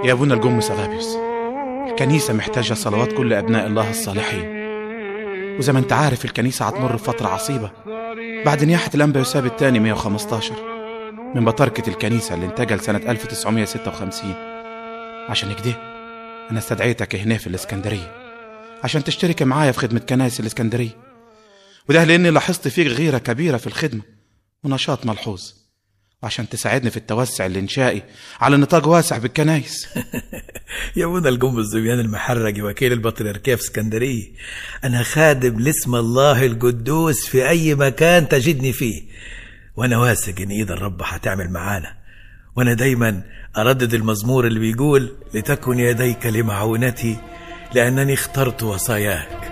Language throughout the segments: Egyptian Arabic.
يا أبونا الجمس أغابيوس الكنيسة محتاجة صلوات كل أبناء الله الصالحين وزي ما أنت عارف الكنيسة هتمر بفترة عصيبة بعد نياحة الأنبا يوساب الثاني 115 من بطركة الكنيسة اللي انتجل سنة 1956 عشان كده أنا استدعيتك هنا في الإسكندرية عشان تشترك معايا في خدمة كنائس الإسكندرية وده لأني لاحظت فيك غيرة كبيرة في الخدمة ونشاط ملحوظ وعشان تساعدني في التوسع الإنشائي على نطاق واسع بالكنايس يا ابونا الجم الزبيان المحرجي وكيل البطريركية في اسكندرية أنا خادم لاسم الله القدوس في أي مكان تجدني فيه وأنا واثق إن إيد الرب هتعمل معانا وأنا دايما أردد المزمور اللي بيقول لتكن يديك لمعونتي لأنني اخترت وصاياك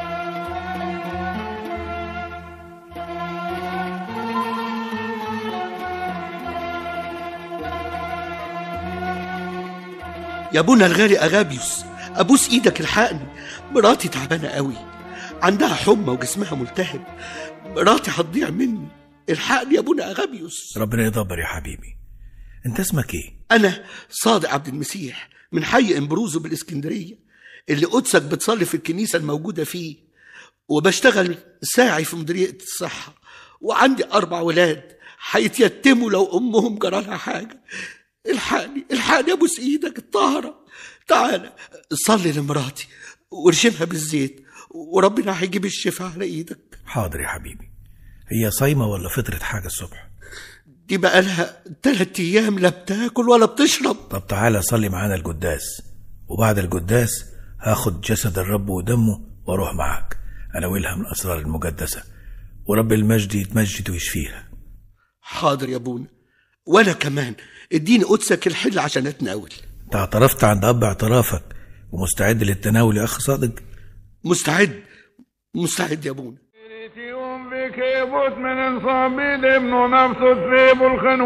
يا ابونا الغالي اغابيوس ابوس ايدك الحقني مراتي تعبانه قوي عندها حمى وجسمها ملتهب مراتي هتضيع مني الحقني يا ابونا اغابيوس ربنا يدبر يا حبيبي أنت اسمك إيه؟ انا صادق عبد المسيح من حي امبروزو بالاسكندريه اللي قدسك بتصلي في الكنيسه الموجوده فيه وبشتغل ساعي في مديريه الصحه وعندي اربع ولاد هيتيتموا لو امهم جرالها حاجه الحقني الحقني ابوس ايدك الطاهره تعالى صلي لمراتي وارشمها بالزيت وربنا هيجيب الشفاء على ايدك حاضر يا حبيبي هي صايمة ولا فطرت حاجة الصبح؟ دي بقالها تلات ايام لا بتاكل ولا بتشرب طب تعالى صلي معانا القداس وبعد القداس هاخد جسد الرب ودمه واروح معاك اناولها من الاسرار المقدسه ورب المجد يتمجد ويشفيها حاضر يا ابونا وانا كمان اديني قدسك الحل عشان اتناول انت اعترفت عند اب اعترافك ومستعد للتناول يا اخ صادق مستعد مستعد يا ابونا يوم بك يبوت من انصابي ابنه نفسه تسيب الخنو